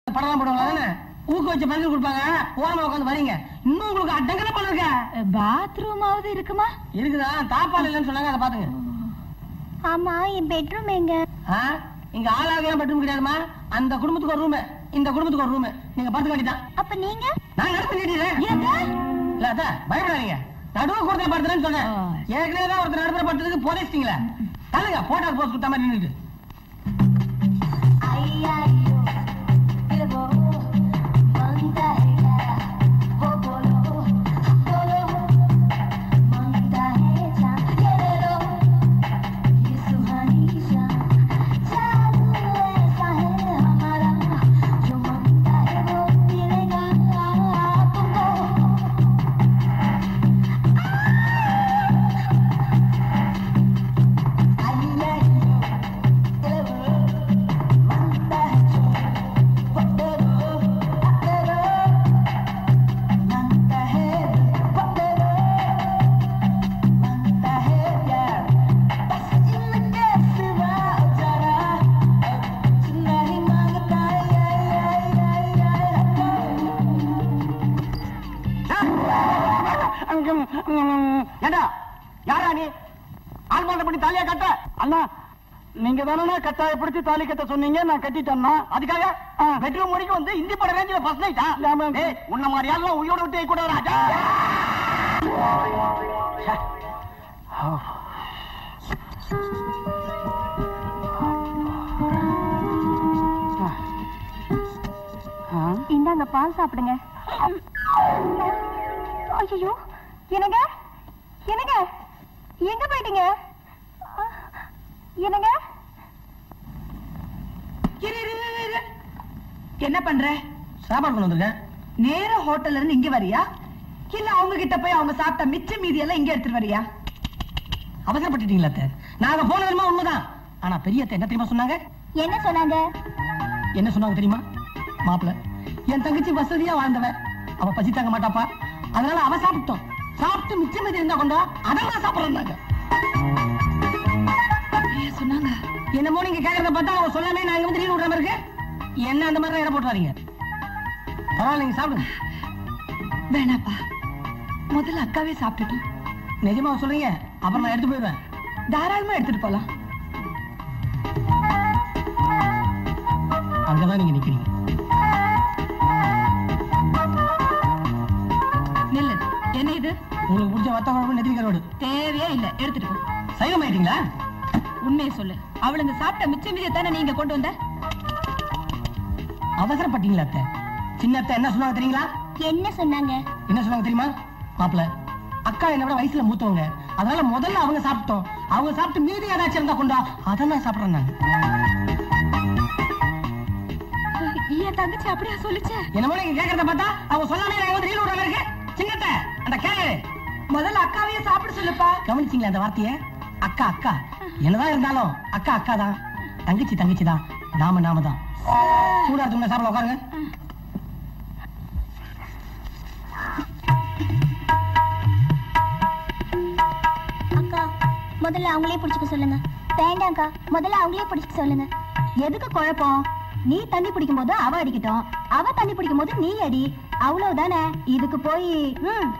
படம் போடுவாங்க தானே ஊக்க வச்ச பரிசு கொடுப்பாங்க ஓரமா உட்காந்து வரீங்க இன்னும் உங்களுக்கு அடங்கல பண்ண இருக்க பாத்ரூமாவது இருக்குமா இருக்குதா தாப்பால் இல்லைன்னு சொன்னாங்க அதை பாத்துங்க ஆமா என் பெட்ரூம் எங்க ஆ? இங்க ஆளாகலாம் பெட்ரூம் கிடையாதுமா அந்த குடும்பத்துக்கு ஒரு ரூம் இந்த குடும்பத்துக்கு ஒரு ரூம் நீங்க பார்த்துக்க வேண்டியதான் அப்ப நீங்க நான் நடத்து நீட்டிடுறேன் இல்ல அதான் பயப்படாதீங்க நடுவு கூடத்துல படுத்துறேன்னு சொன்னேன் ஏற்கனவே தான் ஒருத்தர் நடுப்புற படுத்ததுக்கு போலீஸ்டீங்களா தள்ளுங்க போட்டோ போஸ்ட் கொடுத்த மாதிரி நின்றுட்டு ஏண்டா யாரா நீ ஆல்மாண்ட பண்ணி தாலியா கட்ட அண்ணா நீங்க தானே கட்டாயப்படுத்தி தாலி கட்ட சொன்னீங்க நான் கட்டிட்டேன்னா அதுக்காக பெட்ரூம் வரைக்கும் வந்து இந்தி பட ரேஞ்சில ஃபர்ஸ்ட் நைட்டா உன்ன மாதிரி யாரெல்லாம் உயிரோட விட்டு கூட ராஜா இந்தாங்க பால் சாப்பிடுங்க ஐயோ என்னங்க என்னங்க எங்க போயிட்டீங்க என்னங்க என்ன பண்ற சாப்பாடு கொண்டு வந்திருக்கேன் நேரா ஹோட்டல்ல இருந்து இங்க வரியா இல்ல அவங்க கிட்ட போய் அவங்க சாப்பிட்ட மிச்ச மீதி எல்லாம் இங்க எடுத்துட்டு வரியா அவசரப்பட்டுட்டீங்களா அத்தை நாங்க போனதுமா உண்மைதான் ஆனா பெரிய அத்தை என்ன தெரியுமா சொன்னாங்க என்ன சொன்னாங்க என்ன சொன்னாங்க தெரியுமா மாப்பிள என் தங்கச்சி வசதியா வாழ்ந்தவ அவ பசி தாங்க மாட்டாப்பா அதனால அவ சாப்பிட்டோம் சாப்பிட்டு மிச்சம் மீதி இருந்தா கொண்டா அதெல்லாம் சாப்பிடுறாங்க சொன்னாங்க என்னமோ நீங்க கேக்குறத பார்த்தா அவ சொல்லாமே நான் இங்க வந்து ரீல் விடுற மாதிரி இருக்கு என்ன அந்த மாதிரி இடம் போட்டுறாதீங்க பரவாயில்ல நீங்க சாப்பிடுங்க வேணாப்பா முதல்ல அக்காவே சாப்பிட்டுட்டோம் நிஜமா சொல்றீங்க அப்புறம் நான் எடுத்து போயிடுவேன் தாராளமா எடுத்துட்டு போலாம் அங்கதான் நீங்க நிக்கிறீங்க நில்லு என்ன இது உங்களுக்கு பிடிச்ச வத்த குழம்பு நெத்திரி கரோடு தேவையே இல்ல எடுத்துட்டு போ சைவம் ஆயிட்டீங்களா உண்மையை சொல்லு அவளுங்க சாப்பிட்ட மிச்ச மீதியை தானே நீங்க கொண்டு வந்த அவசரப்பட்டீங்களா அத்தை சின்ன அத்தை என்ன சொன்னாங்க தெரியுங்களா என்ன சொன்னாங்க என்ன சொன்னாங்க தெரியுமா மாப்பிள அக்கா என்னை விட வயசுல மூத்தவங்க அதனால முதல்ல அவங்க சாப்பிட்டோம் அவங்க சாப்பிட்டு மீதி ஏதாச்சும் இருந்தா கொண்டா அதை நான் சாப்பிடுறேன் நான் என் தங்கச்சி அப்படியா சொல்லுச்ச என்னமோ நீங்க கேக்குறத பார்த்தா அவங்க சொல்லாமே நான் வந்து ரீல் விடுற மாதிரி இருக்கு சின்னத்த அந்த கேளு முதல்ல அக்காவையே சாப்பிட சொல்லுப்பா கவனிச்சிங்களா அந்த வார்த்தைய அக்கா அக்கா என்னதான் இருந்தாலும் அக்கா அக்கா தான் தங்கச்சி தங்கச்சி தான் நாம நாம தான் சூடா இருக்குங்க சாப்பிட உட்காருங்க அக்கா முதல்ல அவங்களே பிடிச்சுக்க சொல்லுங்க வேண்டாம்க்கா முதல்ல அவங்களே பிடிச்சுக்க சொல்லுங்க எதுக்கு குழப்பம் நீ தண்ணி பிடிக்கும் போது அவ அடிக்கட்டும் அவ தண்ணி பிடிக்கும் போது நீ அடி அவ்வளவுதானே இதுக்கு போய் ம்.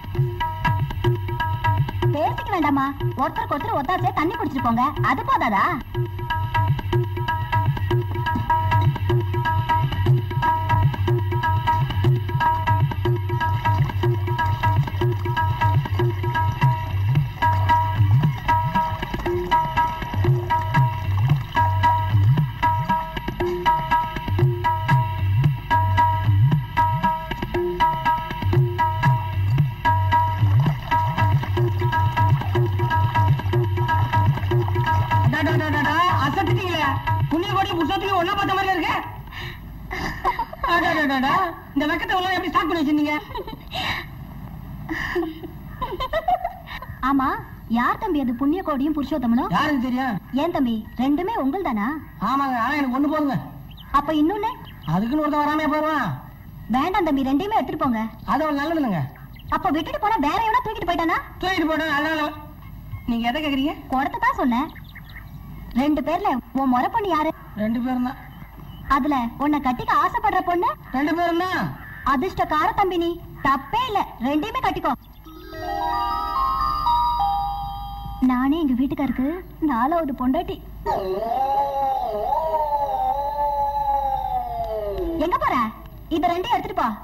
பேசிக்க வேண்டாமா ஒருத்தருக்கு ஒருத்தர் ஒத்தாசையா தண்ணி குடிச்சிட்டு போங்க அது போதாதா அடாடாடாடா, அசத்திட்டீங்களே புண்ணிய கோடி புத்தகத்துக்கு ஒன்னா பார்த்த மாதிரி இருக்கு அடாடாடாடா, இந்த வெக்கத்தை எல்லாம் எப்படி ஸ்டார்ட் பண்ணி வச்சிருந்தீங்க ஆமா யார் தம்பி அது புண்ணிய கோடியும் புருஷோத்தமனும் யாருக்கு தெரியும் ஏன் தம்பி ரெண்டுமே உங்கள் தானா ஆமாங்க ஆனா எனக்கு ஒண்ணு போதுங்க அப்ப இன்னொன்னு அதுக்குன்னு ஒருத்தன் வராமே போயிடுவான் வேண்டாம் தம்பி ரெண்டையுமே எடுத்துட்டு போங்க அது ஒரு நல்லது இல்லைங்க அப்ப விட்டுட்டு போனா வேற எவனா தூக்கிட்டு போயிட்டானா தூக்கிட்டு போட்டேன் அதனால நீங்க எதை கேக்குறீங்க குடத்தை தான் சொன்னேன் ரெண்டு பேர்ல உன் முறை பண்ணி யாரு ரெண்டு பேரும் தான் அதுல உன்னை கட்டிக்க ஆசைப்படுற பொண்ணு ரெண்டு பேரும் தான் அதிர்ஷ்டக்கார தம்பி நீ தப்பே இல்ல ரெண்டையுமே கட்டிக்கோ நானே எங்க வீட்டுக்காருக்கு நாலாவது பொண்டாட்டி எங்க போற இத ரெண்டையும் எடுத்துட்டு போ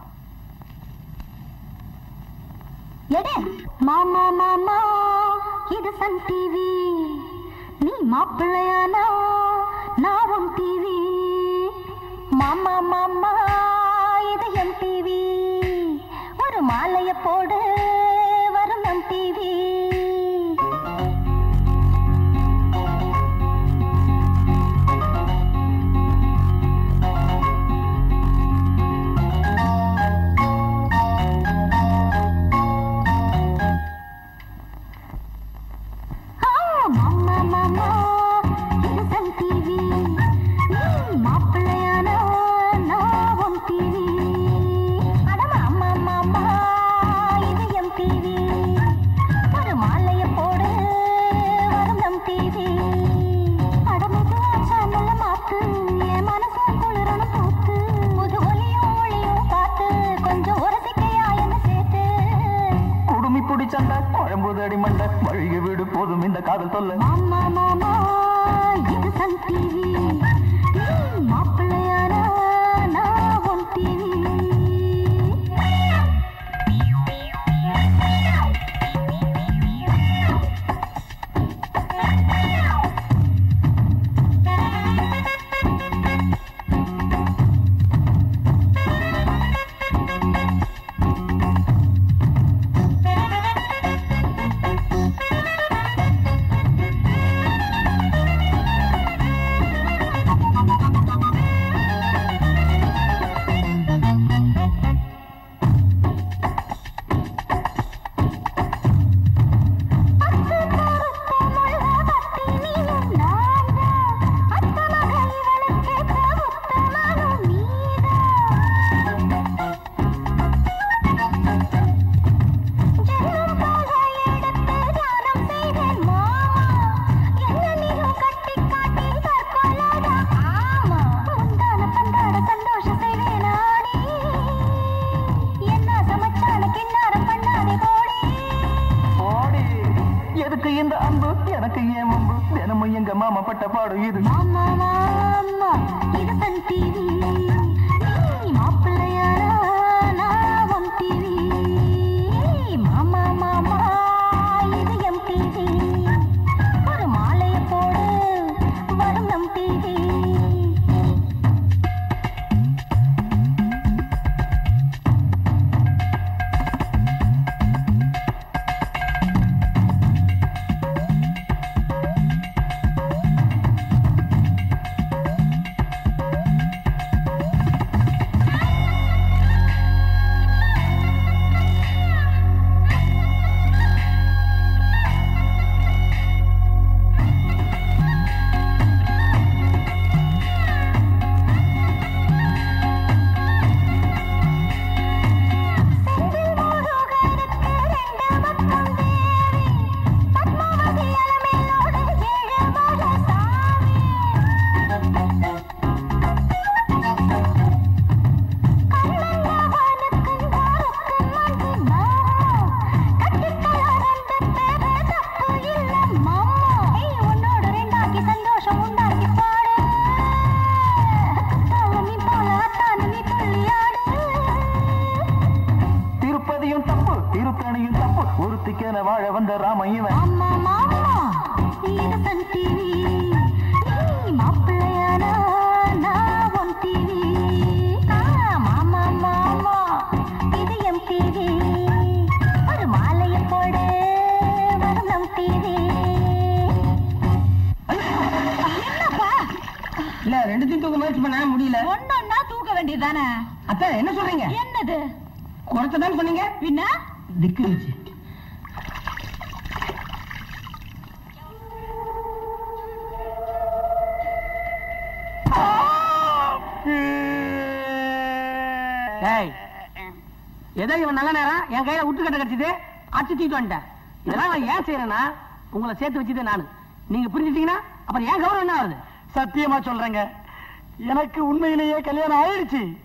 எடு மாமா மாமா இது சன் டிவி நீ மாப்பிள்ளையானா நாவும் டிவி மாமா மாமா இது எம் டிவி ஒரு மாலைய போடு வரும் எம் டிவி மாமா மாமா இது சன் டிவி நீ மாப்பிள்ளையானா நாவும் டிவி அட மாமா மாமா இது எம் டிவி ஒரு மாலைய போடு வரும் எம் டிவி அட மெதுவா சேனல்ல மாத்து என் மனசும் குளிரணும் பூத்து புது ஒலியும் ஒளியும் பார்த்து கொஞ்சம் உரசிக்கையா என்ன சேர்த்து குடுமி குடி சண்டை குழம்புது அடி மண்டை வழிய வீடு போதும் இந்த காதல் தொல்லை மாமா மாமா இது சன் டிவி நீ மாப்பிள்ளையானா நான் உன் டிவி பத்து கருத்த முள்ள பத்தினியும் நான்தான் அத்த மகள் இவளுக்கு உத்தமனும் நீதான் ஜென்மம் போக எடுத்து தியானம் செய்தேன் மாமா என்ன நீயும் கட்டி காட்டி தற்கொலைதா ஆமா முந்தான பந்தாட சந்தோஷம் செய்வேன் நானே என்ன சமைச்சான கிண்ணாரம் பண்ணாதே போடி ஓடி எதுக்கு இந்த அன்பு எனக்கு ஏன் அம்பு தினமும் எங்க மாமா பட்ட பாடு இது மாமா மாமா இது சன் டிவி நீ மாப்பிள்ளையாரா நான் உன் டிவி மாமா மாமா இது எம் டிவி ஒரு மாலைய போடு வரும் நம் டிவி செந்தில் முருகனுக்கு ரெண்டு பக்கம் தேவி பத்மாவதி அலமேலோடு ஏழு மலை சாமி கண்ணன்னவனுக்கு தாருக்கு மண்டி மாமா கட்டிக்கலாம் ரெண்டு பேரு தப்பு இல்ல மாமா ஏய் உன்னோட ரெண்டாக்கி சந்தோஷம் உண்டாக்கி பாடு குத்தாலமி போல அத்தானமி புள்ளியாடு திருப்பதியும் தப்பு திருத்தணியும் தப்பு ஒருத்திக்கென வாழ வந்த ராமையவன் அம்மா மாமா இது சன் டிவி நீ மாப்பிள்ளையானா நான் உன் டிவி மாமா மாமா இது எம் டிவி ஒரு மாலைய போடு வரும் நம் டிவி என்னப்பா இல்ல ரெண்டுத்தையும் தூக்க முயற்சி பண்ண முடியல ஒன்னொன்னா தூக்க வேண்டியதானே அத்தை என்ன சொல்றீங்க என்னது குறைச்சதான் சொன்னீங்க பின்ன திக்கு இருந்துச்சு டேய் ஏதோ இவன் நல்ல நேரம் என் கையில விட்டு கட்ட கிடைச்சது அச்சு தூக்கிட்டு வந்துட்டேன் இதெல்லாம் நான் ஏன் செய்யறேன்னா உங்களை சேர்த்து வச்சதே நானு நீங்க புரிஞ்சுட்டீங்கன்னா அப்புறம் ஏன் கௌரவம் என்ன ஆகுது சத்தியமா சொல்றேங்க எனக்கு உண்மையிலேயே கல்யாணம் ஆயிடுச்சு